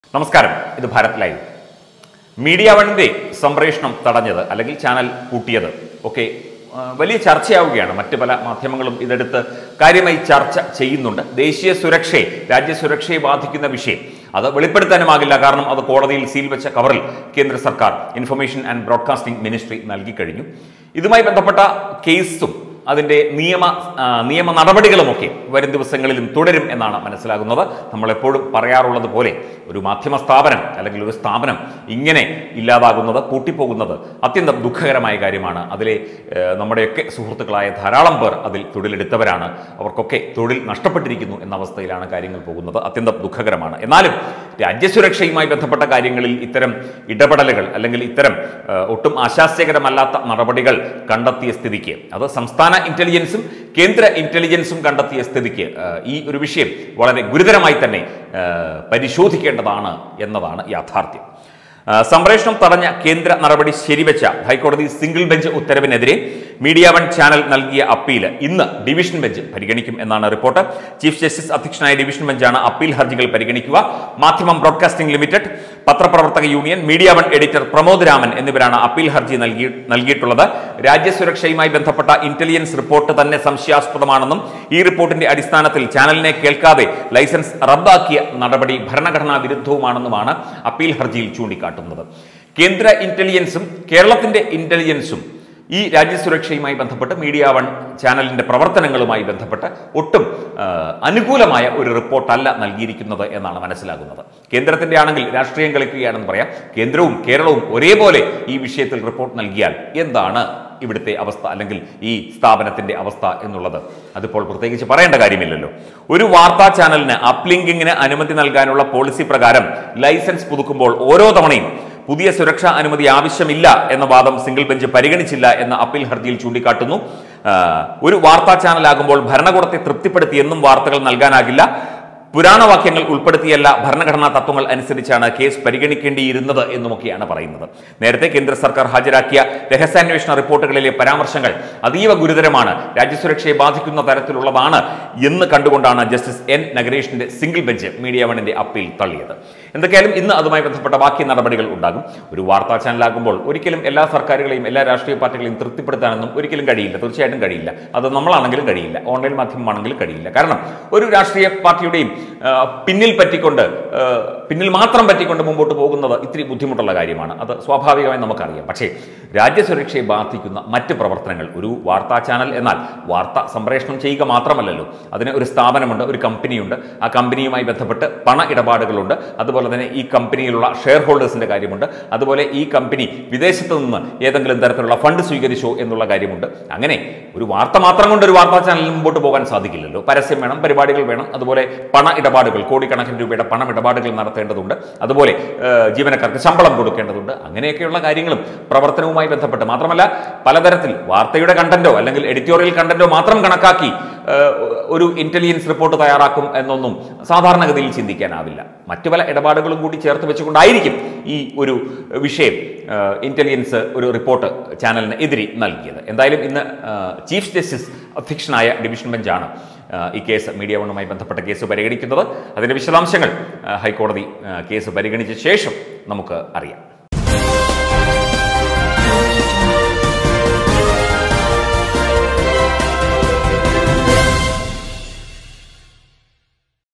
നമസ്കാരം ഇത് Bharat live media വണ്ണിന്റെ സംപ്രേഷണം തടഞ്ഞത് അല്ലെങ്കിൽ ചാനൽ കൂട്ടിയത് ഒക്കെ ആ, വലിയ ചർച്ചയാവുകയാണ് മറ്റ് പല മാധ്യമങ്ങളും ഇതെടുത്ത് കാര്യമായി ചർച്ച ചെയ്യുന്നുണ്ട് ദേശീയ സുരക്ഷയെ രാജ്യസുരക്ഷയെ ബാധിക്കുന്ന വിഷയം അത് വെളിപ്പെടുത്താനുമാകില്ല കാരണം അത് കോടതിയിൽ സീൽ വെച്ച കവറിൽ കേന്ദ്ര സർക്കാർ ഇൻഫർമേഷൻ ആൻഡ് ബ്രോഡ്കാസ്റ്റിംഗ് മിനിസ്ട്രി നൽകി കഴിഞ്ഞു ഇതുമായി ബന്ധപ്പെട്ട കേസും അതിൻ്റെ നിയമ ആ, നിയമ നടപടികളുമൊക്കെ വരും ദിവസങ്ങളിലും തുടരും എന്നാണ് മനസ്സിലാകുന്നത് നമ്മൾ എപ്പോഴും പറയാറുള്ളത് പോലെ ഒരു മാധ്യമ സ്ഥാപനം അല്ലെങ്കിൽ ഒരു സ്ഥാപനം ഇങ്ങനെ ഇല്ലാതാകുന്നത് പൂട്ടിപ്പോകുന്നത് അത്യന്തം ദുഃഖകരമായ കാര്യമാണ് അതിലെ ഏഹ്, നമ്മുടെയൊക്കെ സുഹൃത്തുക്കളായ ധാരാളം പേർ അതിൽ തൊഴിലെടുത്തവരാണ് അവർക്കൊക്കെ തൊഴിൽ നഷ്ടപ്പെട്ടിരിക്കുന്നു എന്ന അവസ്ഥയിലാണ് കാര്യങ്ങൾ പോകുന്നത് അത്യന്തം ദുഃഖകരമാണ് എന്നാലും രാജ്യസുരക്ഷയുമായി ബന്ധപ്പെട്ട കാര്യങ്ങളിൽ ഇത്തരം ഇടപെടലുകൾ അല്ലെങ്കിൽ ഇത്തരം ഏഹ്, ഒട്ടും ആശാസ്യകരമല്ലാത്ത നടപടികൾ കണ്ടെത്തിയ സ്ഥിതിക്ക് അത് സംസ്ഥാന ഇന്റലിജൻസും കേന്ദ്ര ഇന്റലിജൻസും കണ്ടെത്തിയ സ്ഥിതിക്ക് ഏഹ്, ഈ ഒരു വിഷയം വളരെ ഗുരുതരമായി തന്നെ ഏഹ്, പരിശോധിക്കേണ്ടതാണ് എന്നതാണ് യാഥാർത്ഥ്യം ആ, സംപ്രേഷണം തടഞ്ഞ കേന്ദ്ര നടപടി ശരിവെച്ച ഹൈക്കോടതി സിംഗിൾ ബെഞ്ച് ഉത്തരവിനെതിരെ മീഡിയ വൺ ചാനൽ നൽകിയ അപ്പീൽ ഇന്ന് ഡിവിഷൻ ബെഞ്ച് പരിഗണിക്കും എന്നാണ് റിപ്പോർട്ട് ചീഫ് ജസ്റ്റിസ് അധ്യക്ഷനായ ഡിവിഷൻ ബെഞ്ചാണ് അപ്പീൽ ഹർജികൾ പരിഗണിക്കുക മാധ്യമം ബ്രോഡ്കാസ്റ്റിംഗ് ലിമിറ്റഡ് പത്രപ്രവർത്തക union media one editor Pramod Raman എന്നിവരാണ് അപ്പീൽ ഹർജി നൽകി നൽകിയിട്ടുള്ളത് രാജ്യസുരക്ഷയുമായി ബന്ധപ്പെട്ട ഇന്റലിജൻസ് റിപ്പോർട്ട് തന്നെ സംശയാസ്പദമാണെന്നും ഈ റിപ്പോർട്ടിന്റെ അടിസ്ഥാനത്തിൽ ചാനലിനെ കേൾക്കാതെ ലൈസൻസ് റദ്ദാക്കിയ നടപടി ഭരണഘടനാ വിരുദ്ധവുമാണെന്നുമാണ് അപ്പീൽ ഹർജിയിൽ ചൂണ്ടിക്കാട്ടുന്നത് കേന്ദ്ര ഇന്റലിജൻസും കേരളത്തിന്റെ ഇന്റലിജൻസും ഈ രാജ്യസുരക്ഷയുമായി ബന്ധപ്പെട്ട് മീഡിയ വൺ ചാനലിന്റെ പ്രവർത്തനങ്ങളുമായി ബന്ധപ്പെട്ട് ഒട്ടും ആ, അനുകൂലമായ ഒരു റിപ്പോർട്ടല്ല നൽകിയിരിക്കുന്നത് എന്നാണ് മനസ്സിലാകുന്നത് കേന്ദ്രത്തിന്റെ ആണെങ്കിൽ രാഷ്ട്രീയം കളിക്കുകയാണെന്ന് പറയാം കേന്ദ്രവും കേരളവും ഒരേപോലെ ഈ വിഷയത്തിൽ റിപ്പോർട്ട് നൽകിയാൽ എന്താണ് ഇവിടുത്തെ അവസ്ഥ അല്ലെങ്കിൽ ഈ സ്ഥാപനത്തിന്റെ അവസ്ഥ എന്നുള്ളത് അതിപ്പോൾ പ്രത്യേകിച്ച് പറയേണ്ട കാര്യമില്ലല്ലോ ഒരു വാർത്താ ചാനലിന് അപ്ലിങ്കിങ്ങിന് അനുമതി നൽകാനുള്ള പോളിസി പ്രകാരം ലൈസൻസ് പുതുക്കുമ്പോൾ ഓരോ തവണയും പുതിയ സുരക്ഷാ അനുമതി ആവശ്യമില്ല എന്ന വാദം സിംഗിൾ ബെഞ്ച് പരിഗണിച്ചില്ല എന്ന അപ്പീൽ ഹർജിയിൽ ചൂണ്ടിക്കാട്ടുന്നു ആ, ഒരു വാർത്താ ചാനലാകുമ്പോൾ ഭരണകൂടത്തെ തൃപ്തിപ്പെടുത്തി എന്നും വാർത്തകൾ നൽകാനാകില്ല പുരാണവാക്യങ്ങൾ ഉൾപ്പെടുത്തിയല്ല ഭരണഘടനാ തത്വങ്ങൾ അനുസരിച്ചാണ് കേസ് പരിഗണിക്കേണ്ടിയിരുന്നത് എന്നുമൊക്കെയാണ് പറയുന്നത് നേരത്തെ കേന്ദ്ര സർക്കാർ ഹാജരാക്കിയ രഹസ്യാന്വേഷണ റിപ്പോർട്ടുകളിലെ പരാമർശങ്ങൾ അതീവ ഗുരുതരമാണ് രാജ്യസുരക്ഷയെ ബാധിക്കുന്ന തരത്തിലുള്ളതാണ് എന്ന് കണ്ടുകൊണ്ടാണ് ജസ്റ്റിസ് എൻ നഗരേഷിന്റെ സിംഗിൾ ബെഞ്ച് മീഡിയ വണിന്റെ അപ്പീൽ തള്ളിയത് എന്തൊക്കെയാലും ഇന്ന് അതുമായി ബന്ധപ്പെട്ട ബാക്കി നടപടികൾ ഉണ്ടാകും ഒരു വാർത്താ ചാനലാകുമ്പോൾ ഒരിക്കലും എല്ലാ സർക്കാരുകളെയും എല്ലാ രാഷ്ട്രീയ പാർട്ടികളെയും തൃപ്തിപ്പെടുത്താനൊന്നും ഒരിക്കലും കഴിയില്ല തീർച്ചയായിട്ടും കഴിയില്ല അത് നമ്മളാണെങ്കിലും കഴിയില്ല ഓൺലൈൻ മാധ്യമമാണെങ്കിലും കഴിയില്ല കാരണം ഒരു രാഷ്ട്രീയ പാർട്ടിയുടെയും ആ, പിന്നിൽ പറ്റിക്കൊണ്ട് ആ, പിന്നിൽ മാത്രം പറ്റിക്കൊണ്ട് മുമ്പോട്ട് പോകുന്നത് ഇത്തിരി ബുദ്ധിമുട്ടുള്ള കാര്യമാണ് അത് സ്വാഭാവികമായി നമുക്കറിയാം പക്ഷേ രാജ്യസുരക്ഷയെ ബാധിക്കുന്ന മറ്റ് പ്രവർത്തനങ്ങൾ ഒരു വാർത്താ ചാനൽ എന്നാൽ വാർത്ത സംപ്രേഷണം ചെയ്യുക മാത്രമല്ലല്ലോ അതിന് ഒരു സ്ഥാപനമുണ്ട് ഒരു കമ്പനിയുണ്ട് ആ കമ്പനിയുമായി ബന്ധപ്പെട്ട് പണ ഇടപാടുകളുണ്ട് അതുപോലെ തന്നെ ഈ കമ്പനിയിലുള്ള ഷെയർ ഹോൾഡേഴ്സിന്റെ കാര്യമുണ്ട് അതുപോലെ ഈ കമ്പനി വിദേശത്ത് നിന്ന് ഏതെങ്കിലും തരത്തിലുള്ള ഫണ്ട് സ്വീകരിച്ചോ എന്നുള്ള കാര്യമുണ്ട് അങ്ങനെ ഒരു വാർത്ത മാത്രം കൊണ്ട് ഒരു വാർത്താ ചാനലിൽ മുമ്പോട്ട് പോകാൻ സാധിക്കില്ലല്ലോ പരസ്യം വേണം പരിപാടികൾ വേണം അതുപോലെ പണ ഇടപാടുകൾ കോടിക്കണക്കിന് രൂപയുടെ പണം ഇടപാടുകൾ നടത്തേണ്ടതുണ്ട് അതുപോലെ ഏഹ്, ജീവനക്കാർക്ക് ശമ്പളം കൊടുക്കേണ്ടതുണ്ട് അങ്ങനെയൊക്കെയുള്ള കാര്യങ്ങളും പ്രവർത്തനവുമായി ബന്ധപ്പെട്ട് മാത്രമല്ല പലതരത്തിൽ വാർത്തയുടെ കണ്ടന്റോ അല്ലെങ്കിൽ എഡിറ്റോറിയൽ കണ്ടന്റോ മാത്രം കണക്കാക്കി ഏഹ്, ഒരു ഇന്റലിജൻസ് റിപ്പോർട്ട് തയ്യാറാക്കും എന്നൊന്നും സാധാരണഗതിയിൽ ചിന്തിക്കാനാവില്ല മറ്റു പല ഇടപാടുകളും കൂടി ചേർത്ത് വെച്ചുകൊണ്ടായിരിക്കും ഈ ഒരു വിഷയം ഏഹ്, ഇന്റലിജൻസ് ഒരു റിപ്പോർട്ട് ചാനലിന് എതിരെ നൽകിയത് എന്തായാലും ഇന്ന് ഏഹ്, ചീഫ് ജസ്റ്റിസ് അധ്യക്ഷനായ ഡിവിഷൻ ബെഞ്ചാണ് ഏഹ്, ഈ കേസ് മീഡിയ വണ്ണുമായി ബന്ധപ്പെട്ട കേസ് പരിഗണിക്കുന്നത് അതിന്റെ വിശദാംശങ്ങൾ ഏഹ്, ഹൈക്കോടതി ഏഹ്, കേസ് പരിഗണിച്ച ശേഷം നമുക്ക് അറിയാം